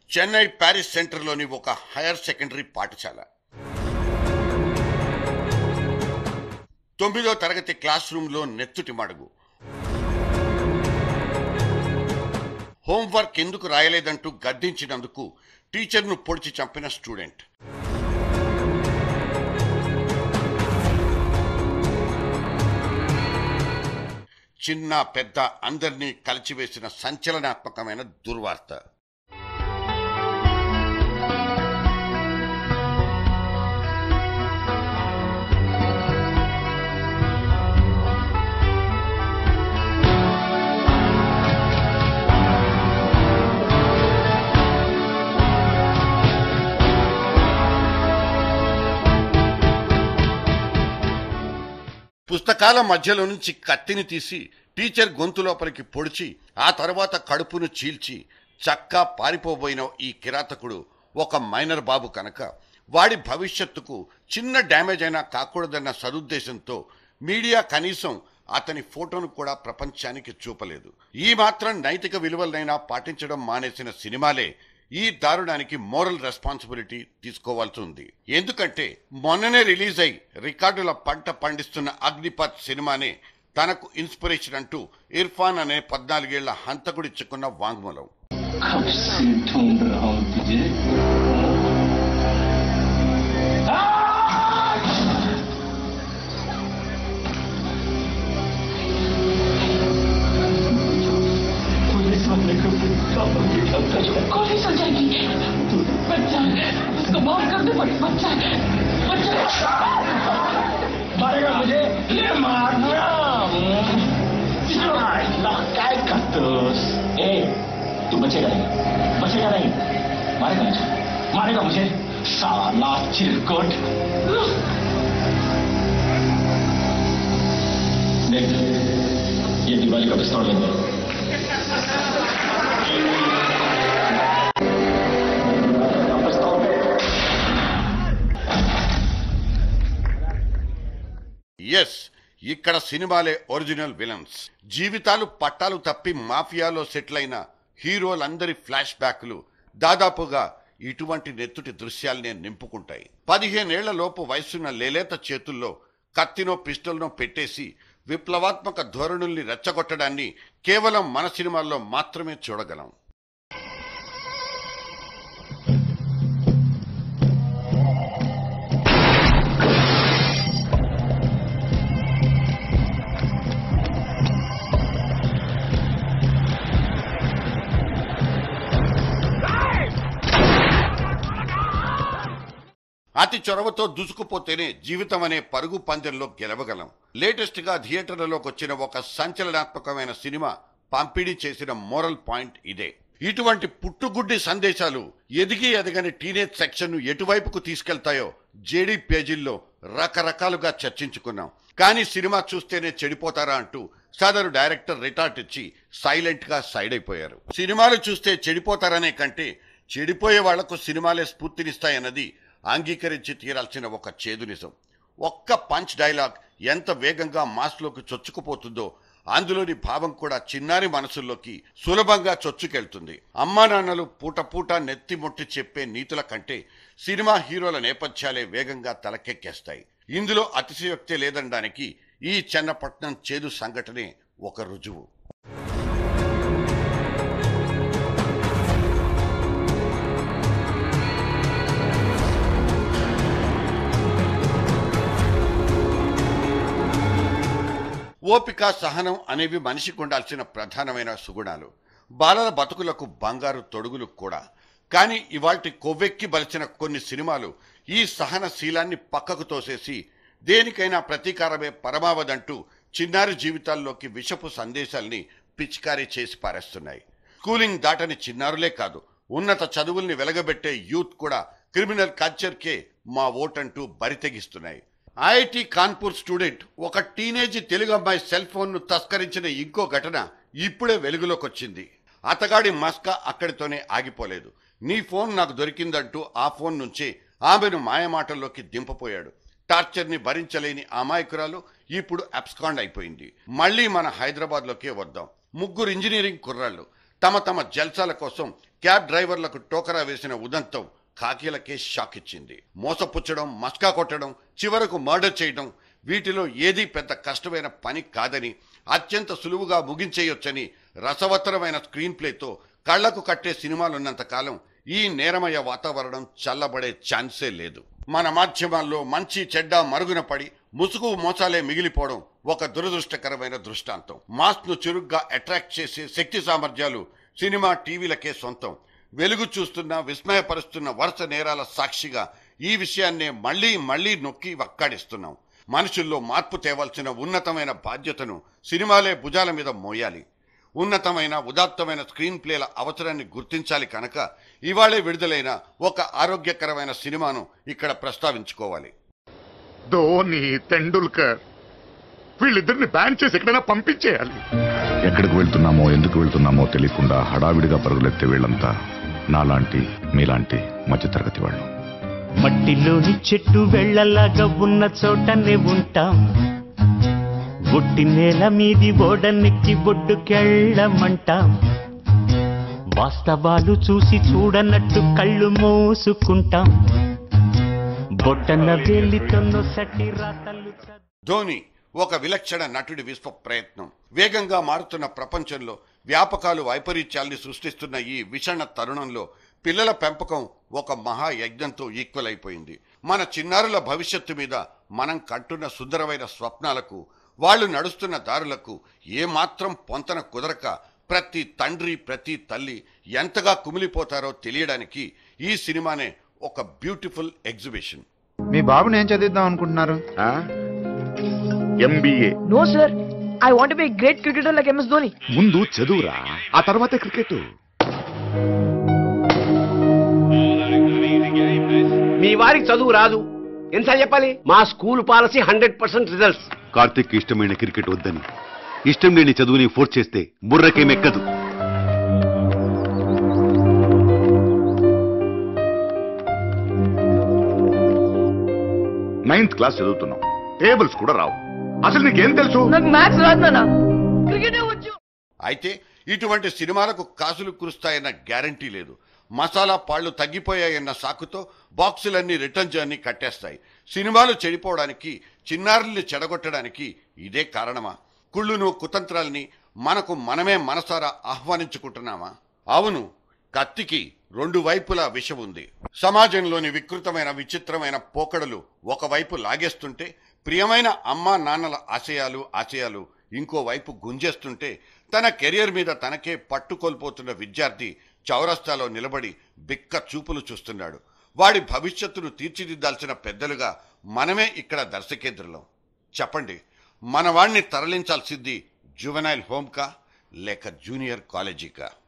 Chennai Paris సెంటర్లోని ఒక higher secondary పాఠశాల తొమ్మిదో తరగతి క్లాస్ రూమ్లో నెత్తుటి మడుగు హోంవర్క్ ఎందుకు రాయలేదంటూ గద్దించినందుకు టీచర్ను పొడిచి చంపిన స్టూడెంట్ చిన్న పెద్ద అందరినీ కలిచివేసిన సంచలనాత్మకమైన దుర్వార్త పుస్తకాల మధ్యలో నుంచి కత్తిని తీసి టీచర్ గొంతు లోపలికి పొడిచి ఆ తర్వాత కడుపును చీల్చి చక్కా పారిపోబోయిన ఈ కిరాతకుడు ఒక మైనర్ బాబు కనుక వాడి భవిష్యత్తుకు చిన్న డ్యామేజ్ అయినా కాకూడదన్న సదుద్దేశంతో మీడియా కనీసం అతని ఫోటోను కూడా ప్రపంచానికి చూపలేదు ఈ మాత్రం నైతిక విలువలనైనా పాటించడం మానేసిన సినిమాలే ఈ దారుణానికి మోరల్ రెస్పాన్సిబిలిటీ తీసుకోవాల్సి ఉంది ఎందుకంటే మొన్ననే రిలీజ్ అయి రికార్డుల పంట పండిస్తున్న అగ్నిపత్ సినిమానే తనకు ఇన్స్పిరేషన్ అంటూ ఇర్ఫాన్ అనే పద్నాలుగేళ్ల హంతకుడిచ్చుకున్న వాంగ్మూలం कब से ढूंढ रहा हूं तुझे पुलिस वाले को गोली चल जाएगी बच्चा उसको माफ कर दे बच्चा बच्चा मारेगा मुझे ये मारना काय करतोस ए तू बचेगा नहीं बचेगा नहीं मारेगा मुझे मारेगा मुझे साला चिरकुट देख ये दिवाली का पिस्तौल लेंगे पिस्तौल पे ఎస్ ఇక్కడ సినిమాలే ఒరిజినల్ విలన్స్ జీవితాలు పట్టాలు తప్పి మాఫియాలో సెటిల్ అయిన హీరోలందరి ఫ్లాష్ బ్యాక్లు దాదాపుగా ఇటువంటి నెత్తుటి దృశ్యాలనే నింపుకుంటాయి పదిహేనేళ్ల లోపు వయసున్న లేలేత చేతుల్లో కత్తినో పిస్టల్నో పెట్టేసి విప్లవాత్మక ధోరణుల్ని రెచ్చగొట్టడాన్ని కేవలం మన సినిమాల్లో మాత్రమే చూడగలం అతి చొరవతో దూసుకుపోతేనే జీవితం అనే పరుగు పందెంలో గెలవగలం లేటెస్ట్ గా థియేటర్లలోకి వచ్చిన ఒక సంచలనాత్మకమైన సినిమా పంపిణీ చేసిన మోరల్ పాయింట్ ఇదే ఇటువంటి పుట్టుగుడ్డి సందేశాలు ఎదిగి ఎదగని టీనేజ్ సెక్షన్ ను ఎటువైపుకు తీసుకెళ్తాయో జేడీ పేజీల్లో రకరకాలుగా చర్చించుకున్నాం కానీ సినిమా చూస్తేనే చెడిపోతారా అంటూ సదరు డైరెక్టర్ రిటార్ట్ ఇచ్చి సైలెంట్ గా సైడ్ అయిపోయారు సినిమాలు చూస్తే చెడిపోతారనే కంటే చెడిపోయే వాళ్లకు సినిమాలే స్ఫూర్తినిస్తాయన్నది అంగీకరించి తీరాల్సిన ఒక చేదు నిజం ఒక్క పంచ్ డైలాగ్ ఎంత వేగంగా మాస్లోకి చొచ్చుకుపోతుందో అందులోని భావం కూడా చిన్నారి మనసుల్లోకి సులభంగా చొచ్చుకెళ్తుంది అమ్మా నాన్నలు పూట పూట నెత్తి మొట్టి చెప్పే నీతుల కంటే సినిమా హీరోల నేపథ్యాలే వేగంగా తలకెక్కేస్తాయి ఇందులో అతిశయోక్తి లేదనడానికి ఈ చెన్నపట్నం చేదు సంఘటనే ఒక రుజువు ఓపిక సహనం అనేవి మనిషికి ఉండాల్సిన ప్రధానమైన సుగుణాలు బాలల బతుకులకు బంగారు తొడుగులు కూడా కానీ ఇవాల్టి కొవ్వెక్కి బలిచిన కొన్ని సినిమాలు ఈ సహనశీలాన్ని పక్కకు తోసేసి దేనికైనా ప్రతీకారమే పరమావదంటూ చిన్నారి జీవితాల్లోకి విషపు సందేశాల్ని పిచికారీ చేసి పారేస్తున్నాయి స్కూలింగ్ దాటని చిన్నారులే కాదు ఉన్నత చదువుల్ని వెలగబెట్టే యూత్ కూడా క్రిమినల్ కల్చర్కే మా ఓటంటూ బరితెగిస్తున్నాయి ఐఐటి కాన్పూర్ స్టూడెంట్ ఒక టీనేజ్ తెలుగు అమ్మాయి సెల్ ఫోన్ ను తస్కరించిన ఇంకో ఘటన ఇప్పుడే వెలుగులోకి వచ్చింది అతగాడి మస్క అక్కడితోనే ఆగిపోలేదు నీ ఫోన్ నాకు దొరికిందంటూ ఆ ఫోన్ నుంచే ఆమెను మాయమాటల్లోకి దింపపోయాడు టార్చర్ ని భరించలేని అమాయకురాలు ఇప్పుడు అబ్స్కాండ్ అయిపోయింది మళ్ళీ మన హైదరాబాద్ లోకే వద్దాం ముగ్గురు ఇంజనీరింగ్ కుర్రాళ్ళు తమ తమ జల్సాల కోసం క్యాబ్ డ్రైవర్లకు టోకరా వేసిన ఉదంతం కాకీలకే షాక్ ఇచ్చింది మోసపుచ్చడం మస్కా కొట్టడం చివరకు మర్డర్ చేయడం వీటిలో ఏదీ పెద్ద కష్టమైన పని కాదని అత్యంత సులువుగా ముగించేయొచ్చని రసవత్తరమైన స్క్రీన్ ప్లేతో కళ్లకు కట్టే సినిమాలున్నంత కాలం ఈ నేరమయ వాతావరణం చల్లబడే ఛాన్సే లేదు మన మాధ్యమాల్లో మంచి చెడ్డ మరుగున పడి ముసుగు మోసాలే మిగిలిపోవడం ఒక దురదృష్టకరమైన దృష్టాంతం మాస్ ను చురుగ్గా అట్రాక్ట్ చేసే శక్తి సామర్థ్యాలు సినిమా టీవీలకే సొంతం వెలుగు చూస్తున్న విస్మయపరుస్తున్న వరుస నేరాల సాక్షిగా ఈ విషయాన్నే మళ్లీ మళ్లీ నొక్కి వక్కాడిస్తున్నాం మనుషుల్లో మార్పు తేవాల్సిన ఉన్నతమైన బాధ్యతను సినిమాలే భుజాల మీద మోయాలి ఉన్నతమైన ఉదాత్తమైన స్క్రీన్ ప్లేల అవసరాన్ని గుర్తించాలి కనుక ఇవాళే విడుదలైన ఒక ఆరోగ్యకరమైన సినిమాను ఇక్కడ ప్రస్తావించుకోవాలి ధోని తెండూల్కర్ వీళ్ళిద్దరిని బ్యాన్ చేసి ఎక్కడైనా పంపించేయాలి ఎక్కడికి వెళ్తున్నామో ఎందుకు వెళ్తున్నామో తెలియకుండా హడావిడిగా పరుగులెత్తే వీళ్ళంతా నాలాంటి మీలాంటి మధ్యతరగతి వాళ్ళు మట్టిలోని చెట్టు వెళ్ళలాగా ఉన్న చోటనే ఉంటాం ఒట్టి నేల మీది ఓడనెక్కి బొడ్డుకెళ్ళమంటాం వాస్తవాలు చూసి చూడనట్టు కళ్ళు మూసుకుంటాం బొట్టన వేలితో నొసటి రాతలు చదివి ధోని ఒక విలక్షణ నటుడి విశ్వ ప్రయత్నం వేగంగా మారుతున్న ప్రపంచంలో వ్యాపకాలు వైపరీత్యాల్ని సృష్టిస్తున్న ఈ విషణ తరుణంలో పిల్లల పెంపకం ఒక మహాయజ్ఞంతో ఈక్వల్ అయిపోయింది మన చిన్నారుల భవిష్యత్తు మీద మనం కంటున్న సుందరమైన స్వప్నాలకు వాళ్ళు నడుస్తున్న దారులకు ఏమాత్రం పొంతన కుదరక ప్రతి తండ్రి ప్రతి తల్లి ఎంతగా కుమిలిపోతారో తెలియడానికి ఈ సినిమానే ఒక బ్యూటిఫుల్ ఎగ్జిబిషన్ మీ బాబుని ఏం చదివిద్దాం అనుకుంటున్నారు MBA No, sir. I want to be a great cricketer like MS Dhoni. ముందు చదువురా ఆ తర్వాతే క్రికెట్ మీ వారికి చదువు రాదు ఎంత చెప్పాలి మా school policy hundred percent results Karthik ఇష్టమైన క్రికెట్ వద్దని ఇష్టం లేని చదువుని ఫోర్స్ చేస్తే బుర్రకేమెక్కదు నైన్త్ క్లాస్ చదువుతున్నావు టేబుల్స్ కూడా రావు అసలు నీకేం తెలుసు నాకు మ్యాథ్స్ రాదు నాన్న క్రికెటే వచ్చు అయితే ఇటువంటి సినిమాలకు కాసులు కురుస్తాయన్న గ్యారంటీ లేదు మసాలా పాళ్లు తగ్గిపోయాయన్న సాకుతో బాక్సులన్నీ రిటర్న్ జర్నీ కట్టేస్తాయి సినిమాలు చెడిపోవడానికి చిన్నారుల్ని చెడగొట్టడానికి ఇదే కారణమా కుళ్ళును కుతంత్రాల్ని మనకు మనమే మనసారా ఆహ్వానించుకుంటున్నామా అవును కత్తికి రెండు వైపులా విషం ఉంది సమాజంలోని వికృతమైన విచిత్రమైన పోకడలు ఒకవైపు లాగేస్తుంటే ప్రియమైన అమ్మా నాన్నల ఆశయాలు ఆశయాలు ఇంకోవైపు గుంజేస్తుంటే తన కెరియర్ మీద తనకే పట్టు కోల్పోతున్న విద్యార్థి చౌరస్తాలో నిలబడి బిక్క చూపులు చూస్తున్నాడు వాడి భవిష్యత్తును తీర్చిదిద్దాల్సిన పెద్దలుగా మనమే ఇక్కడ దర్శకేంద్రులం చెప్పండి మన వాణ్ణి తరలించాల్సింది జువెనైల్ హోమ్కా లేక జూనియర్ కాలేజీకా